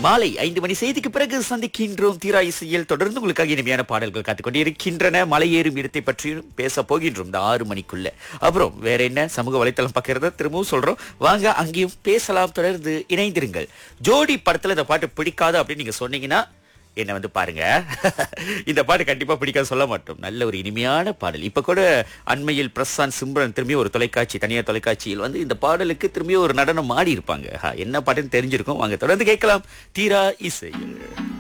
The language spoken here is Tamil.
மாலை ஐந்து மணி செய்திக்கு பிறகு சந்திக்கின்றோம் தீரா இசையில் தொடர்ந்து உங்களுக்காக இனிமையான பாடல்கள் காத்துக்கொண்டு இருக்கின்றன மலையேறும் இடத்தை பற்றியும் பேச போகின்றோம் இந்த ஆறு மணிக்குள்ள அப்புறம் வேற என்ன சமூக வலைத்தளம் பார்க்கறத திரும்பவும் சொல்றோம் வாங்க அங்கேயும் பேசலாம் தொடர்ந்து இணைந்திருங்கள் ஜோடி படத்துல இந்த பாட்டு பிடிக்காது அப்படின்னு நீங்க சொன்னீங்கன்னா என்ன வந்து பாருங்க இந்த பாட்டு கண்டிப்பா பிடிக்காது சொல்ல மாட்டோம் நல்ல ஒரு இனிமையான பாடல் இப்ப கூட அண்மையில் பிரசாந்த் சிம்ரன் திரும்பி ஒரு தொலைக்காட்சி தனியார் தொலைக்காட்சியில் வந்து இந்த பாடலுக்கு திரும்பி ஒரு நடனம் ஆடி இருப்பாங்க ஆ, என்ன பாட்டுன்னு தெரிஞ்சிருக்கும் வாங்க தொடர்ந்து கேட்கலாம் தீரா இசையில்